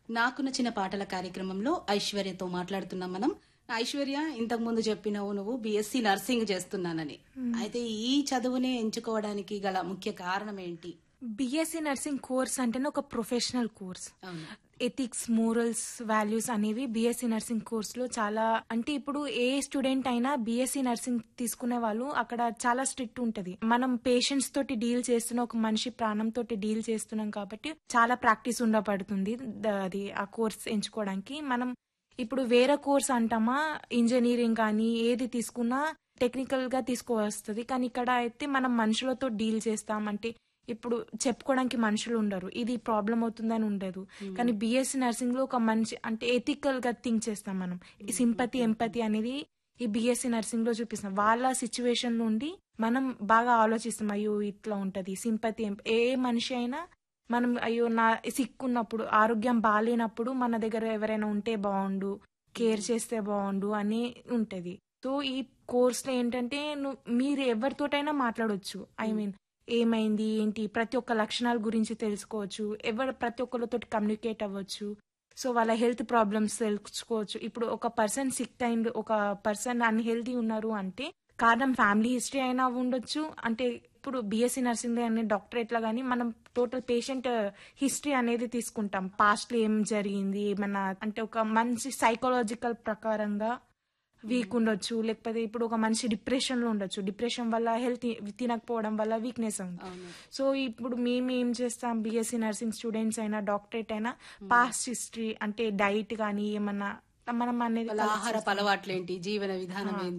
నాకు నచ్చిన పాటల కార్యక్రమంలో ఐశ్వర్యతో మాట్లాడుతున్నాం మనం ఐశ్వర్య ఇంతకు ముందు చెప్పినవు నువ్వు బీఎస్సీ నర్సింగ్ చేస్తున్నానని అయితే ఈ చదువునే ఎంచుకోవడానికి గల ముఖ్య కారణం ఏంటి బిఎస్సి నర్సింగ్ కోర్స్ అంటేనే ఒక ప్రొఫెషనల్ కోర్స్ అవును ఎథిక్స్ మోరల్స్ వాల్యూస్ అనేవి బిఎస్సి నర్సింగ్ కోర్స్ లో చాలా అంటే ఇప్పుడు ఏ స్టూడెంట్ అయినా బిఎస్సి నర్సింగ్ తీసుకునే వాళ్ళు అక్కడ చాలా స్ట్రిక్ట్ ఉంటది మనం పేషెంట్స్ తోటి డీల్ చేస్తున్న ఒక మనిషి ప్రాణం తోటి డీల్ చేస్తున్నాం కాబట్టి చాలా ప్రాక్టీస్ ఉండబడుతుంది ద- అది ఆ కోర్స్ ఎంచుకోవడానికి మనం ఇప్పుడు వేరే కోర్స్ అంటామా ఇంజనీరింగ్ కానీ ఏది తీసుకున్నా టెక్నికల్ గా తీసుకోవస్తుంది కానీ ఇక్కడ అయితే మనం మనుషులతో డీల్ చేస్తాం అంటే ఇప్పుడు చెప్పుకోవడానికి మనుషులు ఉండరు ఇది ప్రాబ్లం అవుతుందని ఉండదు కానీ బిఎస్సి నర్సింగ్ లో ఒక మనిషి అంటే ఎథికల్ గా థింక్ చేస్తాం మనం ఈ సింపతి ఎంపతి అనేది ఈ బిఎస్సి నర్సింగ్ లో చూపిస్తాం వాళ్ళ సిచ్యువేషన్ నుండి మనం బాగా ఆలోచిస్తాం అయ్యో ఇట్లా ఉంటది సింపతి ఎంప- ఏ మనిషి అయినా మనం అయ్యో నా సిక్ ఉన్నప్పుడు ఆరోగ్యం బాగాలేనప్పుడు మన దగ్గర ఎవరైనా ఉంటే బాగుండు కేర్ చేస్తే బాగుండు అని ఉంటది సో ఈ కోర్స్ లో ఏంటంటే నువ్వు మీరు ఎవరితోటైనా మాట్లాడొచ్చు ఐ మీన్ ఏమైంది ఏంటి ప్రతి ఒక్క లక్షణాల గురించి తెలుసుకోవచ్చు ఎవరు ప్రతి ఒక్కరితో కమ్యూనికేట్ అవ్వచ్చు సో వాళ్ళ హెల్త్ ప్రాబ్లమ్స్ తెలుసుకోవచ్చు ఇప్పుడు ఒక పర్సన్ సిక్ అయింది ఒక పర్సన్ అన్హెల్తీ ఉన్నారు అంటే కారణం ఫ్యామిలీ హిస్టరీ అయినా ఉండొచ్చు అంటే ఇప్పుడు బిఎస్సీ నర్సింగ్ అనే డాక్టరేట్ లా కానీ మనం టోటల్ పేషెంట్ హిస్టరీ అనేది తీసుకుంటాం పాస్ట్ లో ఏం జరిగింది ఏమన్నా అంటే ఒక మంచి సైకలాజికల్ ప్రకారంగా వీక్ ఉండొచ్చు లేకపోతే ఇప్పుడు ఒక మనిషి డిప్రెషన్ లో ఉండొచ్చు డిప్రెషన్ వల్ల హెల్త్ తినకపోవడం వల్ల వీక్నెస్ ఉంది అవును సో ఇప్పుడు మేము ఏం చేస్తాం బిఎస్సీ నర్సింగ్ స్టూడెంట్స్ అయినా డాక్టరేట్ అయినా పాస్ట్ హిస్టరీ అంటే డైట్ కానీ ఏమన్నా మనం అనేది వాళ్ళ ఆహారపు అలవాట్లేంటి జీవన విధానం ఏంటి